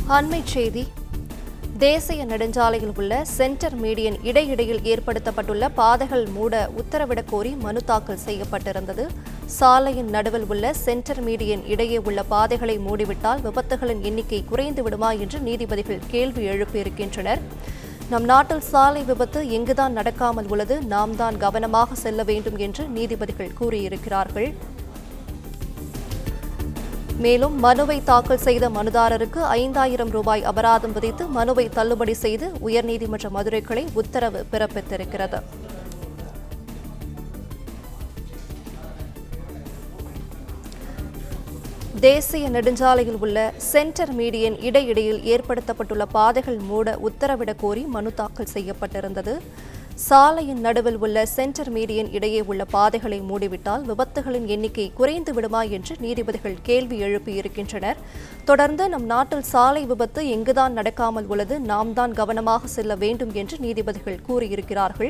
அண்மைச் செய்தி தேசிய நெடுஞ்சாலையில் உள்ள சென்டர் மீடியன் இடையிடையில் ஏற்படுத்தப்பட்டுள்ள பாதைகள் மூட உத்தரவிடக் கோரி மனு தாக்கல் செய்யப்பட்டிருந்தது சாலையின் நடுவில் உள்ள சென்டர் மீடியன் இடையே உள்ள பாதைகளை மூடிவிட்டால் விபத்துகளின் எண்ணிக்கை குறைந்து விடுமா என்று நீதிபதிகள் கேள்வி எழுப்பியிருக்கின்றனர் நம் நாட்டில் சாலை விபத்து எங்குதான் நடக்காமல் உள்ளது நாம் தான் கவனமாக செல்ல வேண்டும் என்று நீதிபதிகள் கூறியிருக்கிறார்கள் மேலும் மனுவை தாக்கல் செய்த மனுதாரருக்கு ஐந்தாயிரம் ரூபாய் அபராதம் விதித்து மனுவை தள்ளுபடி செய்து உயர்நீதிமன்ற மதுரை கிளை உத்தரவு பிறப்பித்திருக்கிறது தேசிய நெடுஞ்சாலையில் உள்ள சென்டர் மீடியன் இடையிடையில் ஏற்படுத்தப்பட்டுள்ள பாதைகள் மூட உத்தரவிடக் கோரி மனு தாக்கல் செய்யப்பட்டிருந்தது சாலையின் நடுவில் உள்ள சென்டர் மீடியன் இடையே உள்ள பாதைகளை மூடிவிட்டால் விபத்துகளின் எண்ணிக்கை குறைந்து விடுமா என்று நீதிபதிகள் கேள்வி எழுப்பியிருக்கின்றனர் தொடர்ந்து நம் நாட்டில் சாலை விபத்து எங்குதான் நடக்காமல் உள்ளது நாம் தான் கவனமாக செல்ல வேண்டும் என்று நீதிபதிகள் கூறியிருக்கிறார்கள்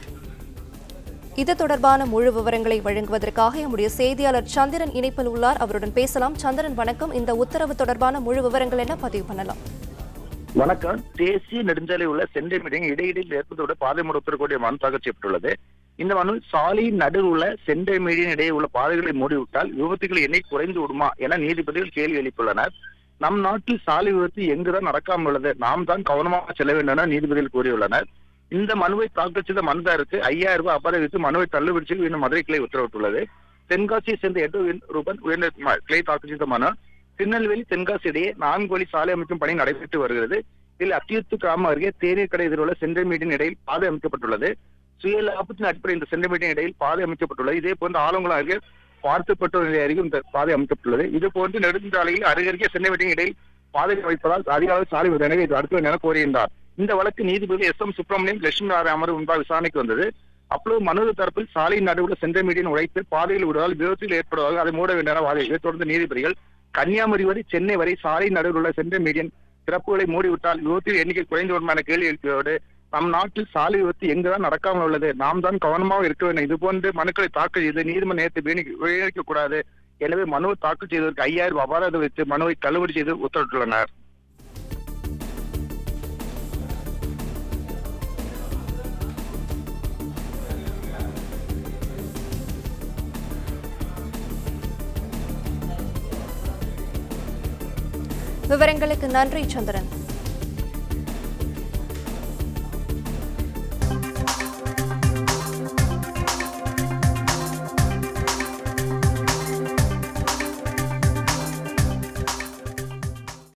இது தொடர்பான முழு விவரங்களை வழங்குவதற்காக நம்முடைய செய்தியாளர் சந்திரன் இணைப்பில் உள்ளார் அவருடன் பேசலாம் சந்திரன் வணக்கம் இந்த உத்தரவு தொடர்பான முழு விவரங்கள் என்ன பதிவு பண்ணலாம் வணக்கம் தேசிய நெடுஞ்சாலை உள்ள சென்னை மீடியம் இடையிடையில் ஏற்பட்டுள்ள பாதை மூட உத்தரக்கூடிய மனு தாக்கல் செய்யப்பட்டுள்ளது இந்த மனு சாலையின் நடுவில் உள்ள சென்னை மீடியம் இடையே உள்ள பாதைகளை மூடிவிட்டால் விபத்துகள் எண்ணெய் குறைந்து விடுமா என நீதிபதிகள் கேள்வி எழுப்பியுள்ளனர் நம் நாட்டில் சாலை விபத்து எங்குதான் நடக்காமல் உள்ளது நாம் தான் கவனமாக செல்ல வேண்டும் என நீதிபதிகள் கூறியுள்ளனர் இந்த மனுவை தாக்கல் செய்த மனுதாருக்கு ஐயாயிரம் ரூபாய் அபராதம் விதித்து மனுவை தள்ளுபடி செய்து இன்னும் மதுரை கிளை உத்தரவிட்டுள்ளது தென்காசியை சேர்ந்த எட்டு ரூபாய் உயர்நீதிமன்ற கிளை தாக்கல் செய்த மனு திருநெல்வேலி தென்காசி இடையே நான்கு வழி சாலை அமைக்கும் பணி நடைபெற்று வருகிறது இதில் அத்தியுத்து கிராமம் அருகே தேநீர் கடை எதிர்வுள்ள சென்ட்ரல் மீடியன் இடையில் பாதை அமைக்கப்பட்டுள்ளது சுய லாபத்தின் அடிப்படையில் இந்த சென்ட்ரல் மீடியன் இடையில் பாதை அமைக்கப்பட்டுள்ளது இதே போன்று ஆலங்குளம் அருகே பார்த்துப்பட்டோர் நிலை அருகே இந்த பாதை அமைக்கப்பட்டுள்ளது இது போன்று நெடுஞ்சாலையில் அருகருகே சென்னை மீடியன் இடையில் பாதை அமைப்பதால் அதிக அளவு சாலை விபத்து எனவே இது அடுத்த என கோரியிருந்தார் இந்த வழக்கு நீதிபதி எஸ் எம் சுப்பிரமணியம் லட்சுமி நாராயண அமர்வு முன்பாக விசாரணைக்கு வந்தது அப்பொழுது மனு தரப்பில் சாலையின் நடுவில் சென்ற மீடியன் உழைத்து பாதையில் விடுவதால் விபத்தில் ஏற்படுவதாக அதை மூட வேண்டும் என வாதி இதைத் தொடர்ந்து நீதிபதிகள் கன்னியாகுமரி வரை சென்னை வரை சாலை நடுவில் உள்ள சென்ற மீடியன் திறப்புகளை மூடிவிட்டால் விபத்தில் எண்ணிக்கை குறைந்து விடுமா என கேள்வி எழுப்பியோடு நம் நாட்டில் சாலை விபத்து எங்குதான் நடக்காமல் உள்ளது நாம் தான் கவனமாக இருக்க வேண்டும் இது போன்று மனுக்களை தாக்கல் செய்து நீதிமன்ற நேரத்தை வீணிக்க கூடாது எனவே மனுவை தாக்கல் செய்வதற்கு ஐயாயிரம் அபராதம் வைத்து மனுவை தள்ளுபடி செய்து உத்தரவிட்டுள்ளனர் விவரங்களுக்கு நன்றி சந்திரன்